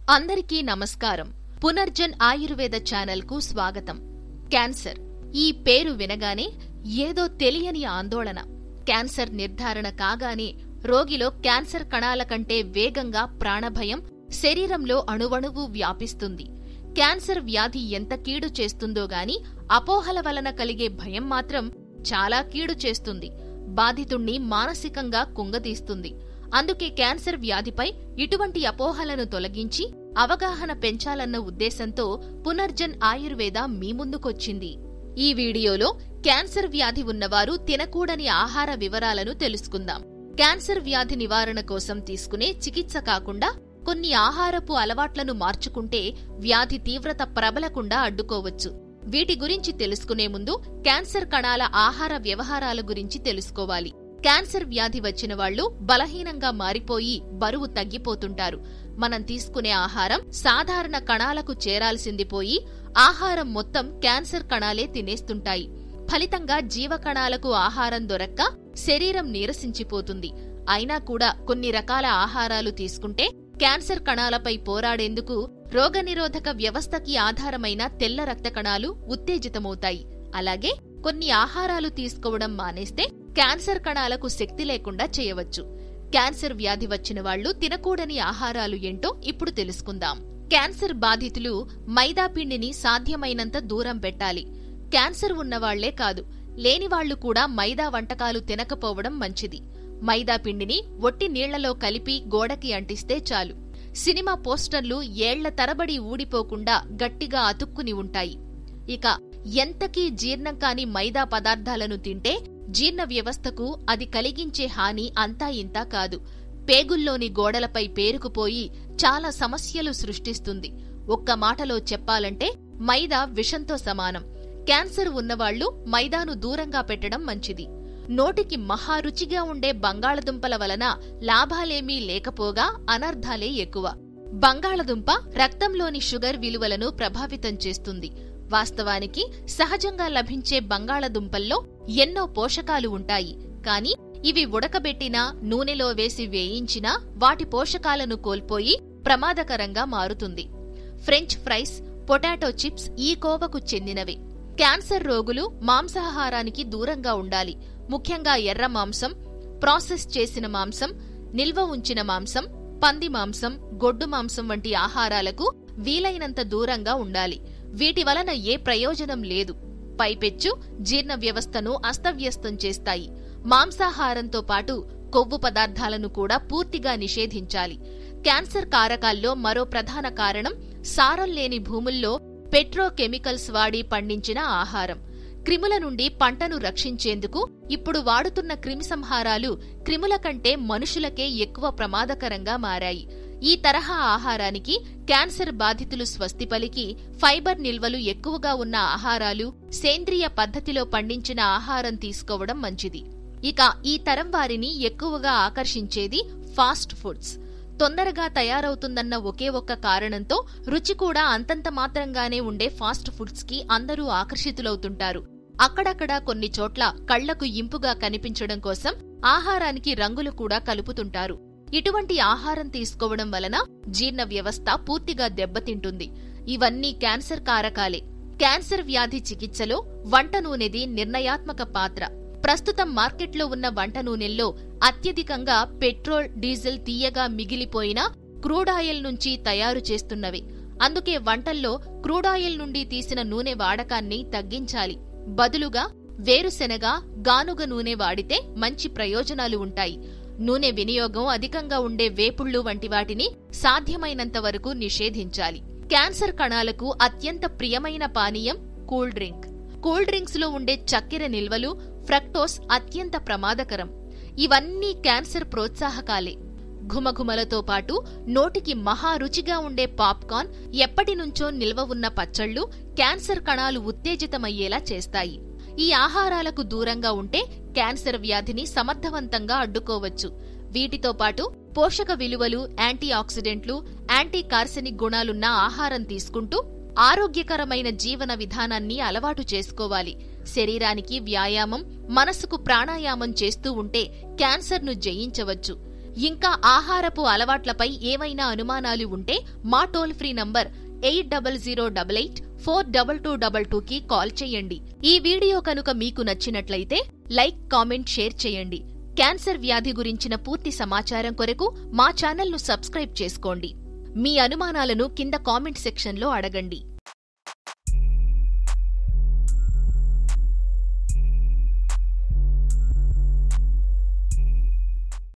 అందరికీ నమస్కారం పునర్జన్ ఆయుర్వేద ఛానల్ కు స్వాగతం క్యాన్సర్ ఈ పేరు వినగానే ఏదో తెలియని ఆందోళన క్యాన్సర్ నిర్ధారణ కాగానే రోగిలో క్యాన్సర్ కణాల కంటే వేగంగా ప్రాణభయం శరీరంలో అణువణువు వ్యాపిస్తుంది క్యాన్సర్ వ్యాధి ఎంత కీడు చేస్తుందో గాని అపోహల వలన కలిగే భయం మాత్రం చాలా కీడు చేస్తుంది బాధితుణ్ణి మానసికంగా కుంగదీస్తుంది అందుకే క్యాన్సర్ వ్యాధిపై ఇటువంటి అపోహలను తొలగించి అవగాహన పెంచాలన్న ఉద్దేశంతో పునర్జన్ ఆయుర్వేద మీ ముందుకొచ్చింది ఈ వీడియోలో క్యాన్సర్ వ్యాధి ఉన్నవారు తినకూడని ఆహార వివరాలను తెలుసుకుందాం క్యాన్సర్ వ్యాధి నివారణ కోసం తీసుకునే చికిత్స కాకుండా కొన్ని ఆహారపు అలవాట్లను మార్చుకుంటే వ్యాధి తీవ్రత ప్రబలకుండా అడ్డుకోవచ్చు వీటి గురించి తెలుసుకునే ముందు క్యాన్సర్ కణాల ఆహార వ్యవహారాల గురించి తెలుసుకోవాలి క్యాన్సర్ వ్యాధి వచ్చిన వాళ్లు బలహీనంగా మారిపోయి బరువు తగ్గిపోతుంటారు మనం తీసుకునే ఆహారం సాధారణ కణాలకు చేరాల్సింది పోయి ఆహారం మొత్తం క్యాన్సర్ కణాలే తినేస్తుంటాయి ఫలితంగా జీవకణాలకు ఆహారం దొరక్క శరీరం నీరసించిపోతుంది అయినా కూడా కొన్ని రకాల ఆహారాలు తీసుకుంటే క్యాన్సర్ కణాలపై పోరాడేందుకు రోగనిరోధక వ్యవస్థకి ఆధారమైన తెల్ల రక్త కణాలు ఉత్తేజితమవుతాయి అలాగే కొన్ని ఆహారాలు తీసుకోవడం మానేస్తే క్యాన్సర్ కణాలకు శక్తి లేకుండా చేయవచ్చు క్యాన్సర్ వ్యాధి వచ్చిన వాళ్లు తినకూడని ఆహారాలు ఏంటో ఇప్పుడు తెలుసుకుందాం క్యాన్సర్ బాధితులు మైదా పిండిని సాధ్యమైనంత దూరం పెట్టాలి క్యాన్సర్ ఉన్నవాళ్లే కాదు లేనివాళ్లు కూడా మైదా వంటకాలు తినకపోవడం మంచిది మైదా పిండిని ఒట్టి నీళ్లలో కలిపి గోడకి అంటిస్తే చాలు సినిమా పోస్టర్లు ఏళ్ల తరబడి ఊడిపోకుండా గట్టిగా అతుక్కుని ఉంటాయి ఇక ఎంతకీ జీర్ణం కాని మైదా పదార్థాలను తింటే జీర్ణ వ్యవస్థకు అది కలిగించే హాని అంతా ఇంతా కాదు పేగుల్లోని గోడలపై పేరుకుపోయి చాలా సమస్యలు సృష్టిస్తుంది ఒక్క మాటలో చెప్పాలంటే మైదా విషంతో సమానం క్యాన్సర్ ఉన్నవాళ్లు మైదాను దూరంగా పెట్టడం మంచిది నోటికి మహారుచిగా ఉండే బంగాళదుంపల వలన లాభాలేమీ లేకపోగా అనర్ధాలే ఎక్కువ బంగాళదుంప రక్తంలోని షుగర్ విలువలను ప్రభావితం చేస్తుంది వాస్తవానికి సహజంగా లభించే బంగాళదుంపల్లో ఎన్నో పోషకాలు ఉంటాయి కాని ఇవి ఉడకబెట్టినా నూనెలో వేసి వేయించినా వాటి పోషకాలను కోల్పోయి ప్రమాదకరంగా మారుతుంది ఫ్రెంచ్ ఫ్రైస్ పొటాటో చిప్స్ ఈ కోవకు చెందినవి క్యాన్సర్ రోగులు మాంసాహారానికి దూరంగా ఉండాలి ముఖ్యంగా ఎర్ర మాంసం ప్రాసెస్ చేసిన మాంసం నిల్వ ఉంచిన మాంసం పంది మాంసం గొడ్డు మాంసం వంటి ఆహారాలకు వీలైనంత దూరంగా ఉండాలి వీటి వలన ఏ ప్రయోజనం లేదు పైపెచ్చు జీర్ణ వ్యవస్థను అస్తవ్యస్తం చేస్తాయి మాంసాహారంతో పాటు కొవ్వు పదార్థాలను కూడా పూర్తిగా నిషేధించాలి క్యాన్సర్ కారకాల్లో మరో ప్రధాన కారణం సారం లేని భూముల్లో పెట్రోకెమికల్స్ వాడి పండించిన ఆహారం క్రిముల నుండి పంటను రక్షించేందుకు ఇప్పుడు వాడుతున్న క్రిమిసంహారాలు క్రిముల కంటే మనుషులకే ఎక్కువ ప్రమాదకరంగా మారాయి ఈ తరహా ఆహారానికి క్యాన్సర్ బాధితులు స్వస్తి పలికి ఫైబర్ నిల్వలు ఎక్కువగా ఉన్న ఆహారాలు సేంద్రియ పద్ధతిలో పండించిన ఆహారం తీసుకోవడం మంచిది ఇక ఈ తరం వారిని ఎక్కువగా ఆకర్షించేది ఫాస్ట్ ఫుడ్స్ తొందరగా తయారవుతుందన్న ఒకే ఒక్క కారణంతో రుచి కూడా అంతంత మాత్రంగానే ఉండే ఫాస్ట్ ఫుడ్స్ కి అందరూ ఆకర్షితులవుతుంటారు అక్కడక్కడ కొన్ని చోట్ల కళ్లకు ఇంపుగా కనిపించడం కోసం ఆహారానికి రంగులు కూడా కలుపుతుంటారు ఇటువంటి ఆహారం తీసుకోవడం వలన జీర్ణ వ్యవస్థ పూర్తిగా దెబ్బతింటుంది ఇవన్నీ క్యాన్సర్ కారకాలే క్యాన్సర్ వ్యాధి చికిత్సలో వంట నూనెది నిర్ణయాత్మక పాత్ర ప్రస్తుతం మార్కెట్లో ఉన్న వంట నూనెల్లో అత్యధికంగా పెట్రోల్ డీజిల్ తీయగా మిగిలిపోయిన క్రూడాయిల్ నుంచి తయారు చేస్తున్నవి అందుకే వంటల్లో క్రూడాయిల్ నుండి తీసిన నూనె వాడకాన్ని తగ్గించాలి బదులుగా వేరుశెనగ గానుగ నూనె వాడితే మంచి ప్రయోజనాలు ఉంటాయి నూనె వినియోగం అధికంగా ఉండే వేపుళ్లు వంటి వాటిని సాధ్యమైనంత వరకు నిషేధించాలి క్యాన్సర్ కణాలకు అత్యంత ప్రియమైన పానీయం కూల్ డ్రింక్ కూల్ డ్రింక్స్ లో ఉండే చక్కెర నిల్వలు ఫ్రక్టోస్ అత్యంత ప్రమాదకరం ఇవన్నీ క్యాన్సర్ ప్రోత్సాహకాలే ఘుమఘుమలతో పాటు నోటికి మహారుచిగా ఉండే పాప్కార్న్ ఎప్పటినుంచో నిల్వ ఉన్న పచ్చళ్లు క్యాన్సర్ కణాలు ఉత్తేజితమయ్యేలా చేస్తాయి ఈ ఆహారాలకు దూరంగా ఉంటే క్యాన్సర్ వ్యాధిని సమర్థవంతంగా అడ్డుకోవచ్చు వీటితో పాటు పోషక విలువలు యాంటీ ఆక్సిడెంట్లు యాంటీ కార్సెనిక్ గుణాలున్న ఆహారం తీసుకుంటూ ఆరోగ్యకరమైన జీవన విధానాన్ని అలవాటు చేసుకోవాలి శరీరానికి వ్యాయామం మనసుకు ప్రాణాయామం చేస్తూ ఉంటే క్యాన్సర్ను జయించవచ్చు ఇంకా ఆహారపు అలవాట్లపై ఏవైనా అనుమానాలు ఉంటే మా toll free number eight double zero double eight four double two double two కి కాల్ చేయండి ఈ వీడియో కనుక మీకు నచ్చినట్లయితే లైక్ కామెంట్ షేర్ చేయండి క్యాన్సర్ వ్యాధి గురించిన పూర్తి సమాచారం కొరకు మా ఛానల్ను సబ్స్క్రైబ్ చేసుకోండి మీ అనుమానాలను కింద కామెంట్ సెక్షన్లో అడగండి